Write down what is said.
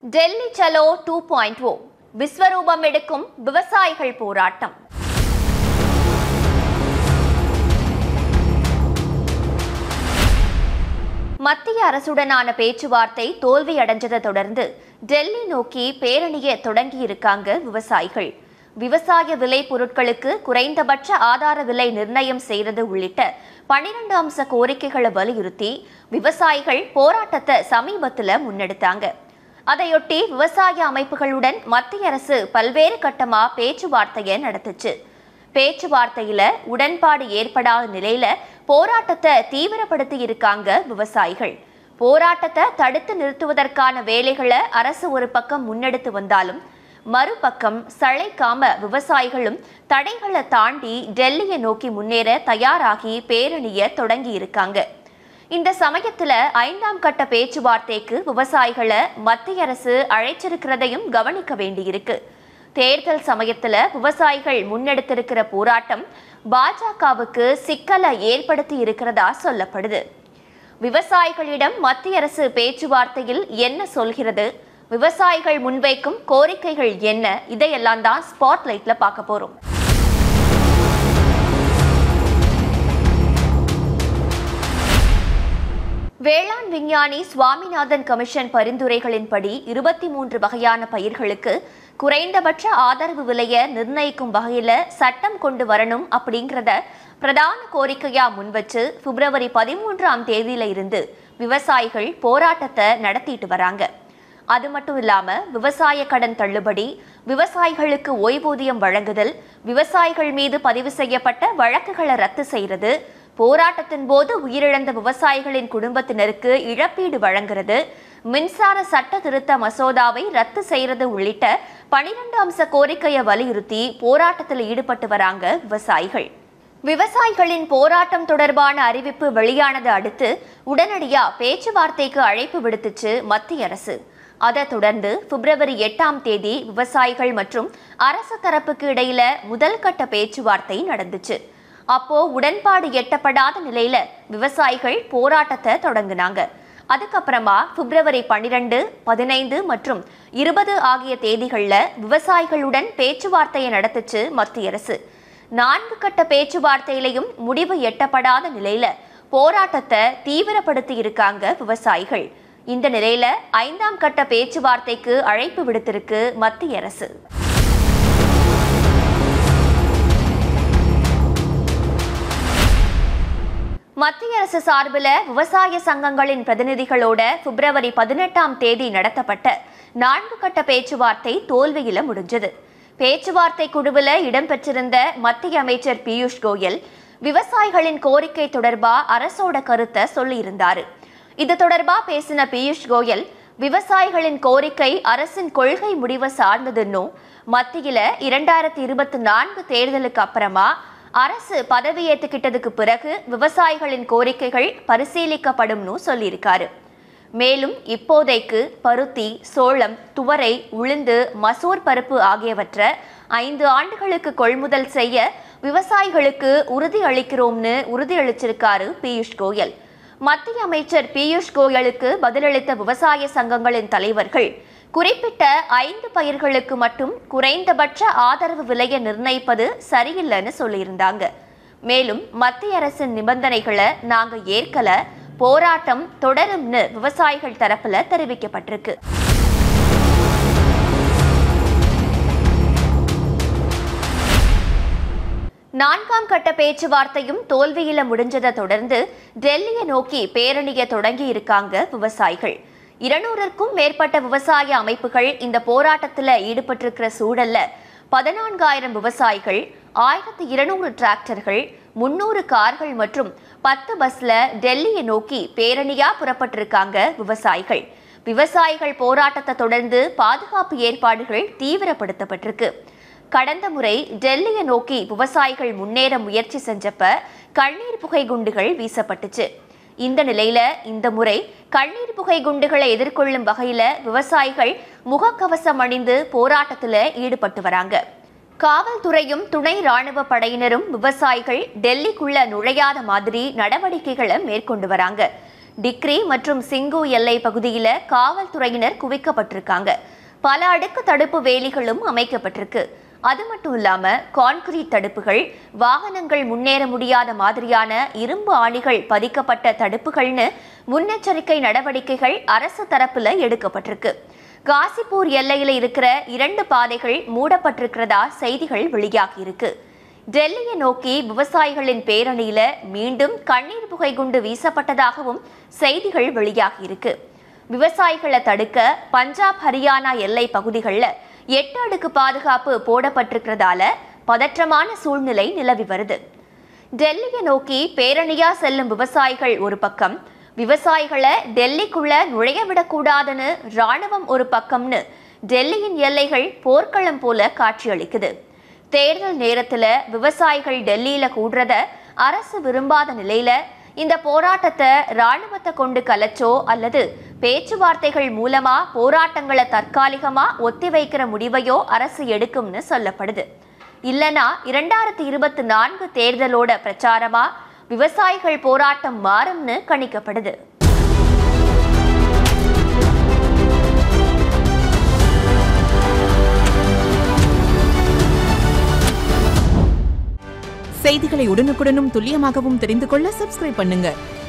Delhi Chalo two point O விஸ்வரூபம் எடுக்கும் விவசாயிகள் போராட்டம் மத்திய அரசுடனான பேச்சுவார்த்தை தோல்வியடைஞ்சதை தொடர்ந்து டெல்லி நோக்கி பேரணியை தொடங்கியிருக்காங்க விவசாயிகள் விவசாய விலை பொருட்களுக்கு குறைந்தபட்ச ஆதார விலை நிர்ணயம் செய்யறது உள்ளிட்ட பன்னிரண்டு அம்ச கோரிக்கைகளை வலியுறுத்தி விவசாயிகள் போராட்டத்தை சமீபத்தில் முன்னெடுத்தாங்க அதையொட்டி விவசாய அமைப்புகளுடன் மத்திய அரசு பல்வேறு கட்டமா பேச்சுவார்த்தையை நடத்துச்சு பேச்சுவார்த்தையில உடன்பாடு ஏற்படாத நிலையில போராட்டத்தை தீவிரப்படுத்தி இருக்காங்க விவசாயிகள் போராட்டத்தை தடுத்து நிறுத்துவதற்கான வேலைகளை அரசு ஒரு பக்கம் முன்னெடுத்து வந்தாலும் மறுபக்கம் சளைக்காம விவசாயிகளும் தடைகளை தாண்டி டெல்லியை நோக்கி முன்னேற தயாராகி பேரணியை தொடங்கி இருக்காங்க இந்த சமயத்துல ஐந்தாம் கட்ட பேச்சுவார்த்தைக்கு விவசாயிகளை மத்திய அரசு அழைச்சிருக்கிறதையும் கவனிக்க வேண்டியிருக்கு தேர்தல் சமயத்துல விவசாயிகள் முன்னெடுத்திருக்கிற போராட்டம் பாஜகவுக்கு சிக்கலை ஏற்படுத்தி இருக்கிறதா சொல்லப்படுது விவசாயிகளிடம் மத்திய அரசு பேச்சுவார்த்தையில் என்ன சொல்கிறது விவசாயிகள் முன்வைக்கும் கோரிக்கைகள் என்ன இதையெல்லாம் தான் ஸ்பாட்லைட்ல பார்க்க போறோம் வேளாண் விஞ்ஞானி சுவாமிநாதன் கமிஷன் பரிந்துரைகளின்படி இருபத்தி மூன்று வகையான பயிர்களுக்கு குறைந்தபட்ச ஆதரவு விலையை நிர்ணயிக்கும் வகையில சட்டம் கொண்டு வரணும் அப்படிங்கிறத பிரதான கோரிக்கையா முன்வச்சு பிப்ரவரி பதிமூன்றாம் தேதியில இருந்து விவசாயிகள் போராட்டத்தை நடத்திட்டு வராங்க அது மட்டும் இல்லாம விவசாய கடன் தள்ளுபடி விவசாயிகளுக்கு ஓய்வூதியம் வழங்குதல் விவசாயிகள் மீது பதிவு செய்யப்பட்ட வழக்குகளை ரத்து செய்யறது போராட்டத்தின் போது உயிரிழந்த விவசாயிகளின் குடும்பத்தினருக்கு இழப்பீடு வழங்குறது மின்சார சட்ட திருத்த மசோதாவை ரத்து செய்யறது உள்ளிட்ட பனிரெண்டு அம்ச கோரிக்கையை வலியுறுத்தி போராட்டத்தில் ஈடுபட்டு வராங்க விவசாயிகள் விவசாயிகளின் போராட்டம் தொடர்பான அறிவிப்பு வெளியானதை அடுத்து உடனடியா பேச்சுவார்த்தைக்கு அழைப்பு விடுத்துச்சு மத்திய அரசு அதைத் தொடர்ந்து பிப்ரவரி எட்டாம் தேதி விவசாயிகள் மற்றும் அரசு தரப்புக்கு இடையில முதல் கட்ட பேச்சுவார்த்தை நடந்துச்சு அப்போ உடன்பாடு எட்டப்படாத நிலையில விவசாயிகள் போராட்டத்தை தொடங்கினாங்க அதுக்கப்புறமா பிப்ரவரி பன்னிரண்டு பதினைந்து மற்றும் இருபது ஆகிய தேதிகளில் விவசாயிகளுடன் பேச்சுவார்த்தையை நடத்துச்சு மத்திய அரசு நான்கு கட்ட பேச்சுவார்த்தையிலையும் முடிவு எட்டப்படாத நிலையில போராட்டத்தை தீவிரப்படுத்தி இருக்காங்க விவசாயிகள் இந்த நிலையில ஐந்தாம் கட்ட பேச்சுவார்த்தைக்கு அழைப்பு விடுத்திருக்கு மத்திய அரசு மத்திய அரசு சார்பில் விவசாய சங்கங்களின் பிரதிநிதிகளோட பிப்ரவரி பதினெட்டாம் தேதி நடத்தப்பட்ட நான்கு கட்ட பேச்சுவார்த்தை தோல்வியில முடிஞ்சது பேச்சுவார்த்தை குழுவில் இடம்பெற்றிருந்த மத்திய அமைச்சர் பியூஷ் கோயல் விவசாயிகளின் கோரிக்கை தொடர்பா அரசோட கருத்தை சொல்லியிருந்தாரு இது தொடர்பா பேசின பியூஷ் கோயல் விவசாயிகளின் கோரிக்கை அரசின் கொள்கை முடிவை சார்ந்ததுன்னும் மத்தியில இரண்டாயிரத்தி இருபத்தி நான்கு தேர்தலுக்கு அப்புறமா அரசு பதவியேற்றுக்கிட்டதுக்கு பிறகு விவசாயிகளின் கோரிக்கைகள் பரிசீலிக்கப்படும்னு சொல்லியிருக்காரு மேலும் இப்போதைக்கு பருத்தி சோளம் துவரை உளுந்து மசூர் பருப்பு ஆகியவற்றை ஐந்து ஆண்டுகளுக்கு கொள்முதல் செய்ய விவசாயிகளுக்கு உறுதி அளிக்கிறோம்னு உறுதியளிச்சிருக்காரு பியூஷ் கோயல் மத்திய அமைச்சர் பியூஷ் கோயலுக்கு பதிலளித்த விவசாய சங்கங்களின் தலைவர்கள் குறிப்பிட்ட ஐந்து பயிர்களுக்கு மட்டும் குறைந்தபட்ச ஆதரவு விலையை நிர்ணயிப்பது சரியில்லைன்னு சொல்லியிருந்தாங்க மேலும் மத்திய அரசின் நிபந்தனைகளை நாங்க ஏற்கல போராட்டம் தொடரும்னு விவசாயிகள் தரப்புல தெரிவிக்கப்பட்டிருக்கு நான்காம் கட்ட பேச்சுவார்த்தையும் தோல்வியில முடிஞ்சதை தொடர்ந்து டெல்லியை நோக்கி பேரணியை தொடங்கி இருக்காங்க விவசாயிகள் இருநூறுக்கும் மேற்பட்ட விவசாய அமைப்புகள் இந்த போராட்டத்தில் ஈடுபட்டிருக்கிற சூழல்ல பதினான்காயிரம் விவசாயிகள் ஆயிரத்தி இருநூறு டிராக்டர்கள் முன்னூறு கார்கள் மற்றும் பத்து பஸ்ல டெல்லியை நோக்கி பேரணியா புறப்பட்டிருக்காங்க விவசாயிகள் விவசாயிகள் போராட்டத்தை தொடர்ந்து பாதுகாப்பு ஏற்பாடுகள் தீவிரப்படுத்தப்பட்டிருக்கு கடந்த முறை டெல்லியை நோக்கி விவசாயிகள் முன்னேற முயற்சி செஞ்சப்ப கண்ணீர் புகை குண்டுகள் வீசப்பட்டுச்சு இந்த நிலையில இந்த முறை கண்ணீர் புகை குண்டுகளை எதிர்கொள்ளும் வகையில விவசாயிகள் முகக்கவசம் அணிந்து போராட்டத்துல ஈடுபட்டு வராங்க காவல்துறையும் துணை ராணுவ படையினரும் விவசாயிகள் டெல்லிக்குள்ள நுழையாத மாதிரி நடவடிக்கைகளை மேற்கொண்டு வராங்க டிக்ரி மற்றும் சிங்கு எல்லை பகுதியில காவல்துறையினர் குவிக்கப்பட்டிருக்காங்க பல அடுக்கு தடுப்பு வேலிகளும் அமைக்கப்பட்டிருக்கு அது மட்டும் இல்லாம கான்கிரீட் தடுப்புகள் வாகனங்கள் முன்னேற முடியாத மாதிரியான இரும்பு ஆணிகள் பதிக்கப்பட்ட தடுப்புகள்னு முன்னெச்சரிக்கை நடவடிக்கைகள் அரசு தரப்புல எடுக்கப்பட்டிருக்கு காசிப்பூர் எல்லையில இருக்கிற இரண்டு பாதைகள் மூடப்பட்டிருக்கிறதா செய்திகள் வெளியாகி இருக்கு டெல்லியை நோக்கி விவசாயிகளின் பேரணியில மீண்டும் கண்ணீர் புகை குண்டு வீசப்பட்டதாகவும் செய்திகள் வெளியாகி இருக்கு விவசாயிகளை தடுக்க பஞ்சாப் ஹரியானா எல்லை பகுதிகளில் எட்டு அடுக்கு பாதுகாப்பு போடப்பட்டிருக்கிறதால பதற்றமான சூழ்நிலை நிலவி வருது டெல்லியை நோக்கி பேரணியா செல்லும் விவசாயிகள் ஒரு பக்கம் விவசாயிகளை டெல்லிக்குள்ள நுழைய விடக்கூடாதுன்னு ராணுவம் ஒரு பக்கம்னு டெல்லியின் எல்லைகள் போர்க்களம் போல காட்சியளிக்குது தேர்தல் நேரத்துல விவசாயிகள் டெல்லியில கூடுறத அரசு விரும்பாத நிலையில இந்த போராட்டத்தை ராணுவத்தை கொண்டு கலைச்சோ அல்லது பேச்சுவார்த்தைகள் மூலமா போராட்டங்களை தற்காலிகமா ஒத்திவைக்கிற முடிவையோ அரசு எடுக்கும்னு சொல்லப்படுது இல்லனா இரண்டாயிரத்தி இருபத்தி நான்கு தேர்தலோட பிரச்சாரமா விவசாயிகள் போராட்டம் மாறும்னு கணிக்கப்படுது செய்திகளை உடனுக்குடனும் துல்லியமாகவும் தெரிந்து கொள்ள சப்ஸ்கிரைப் பண்ணுங்க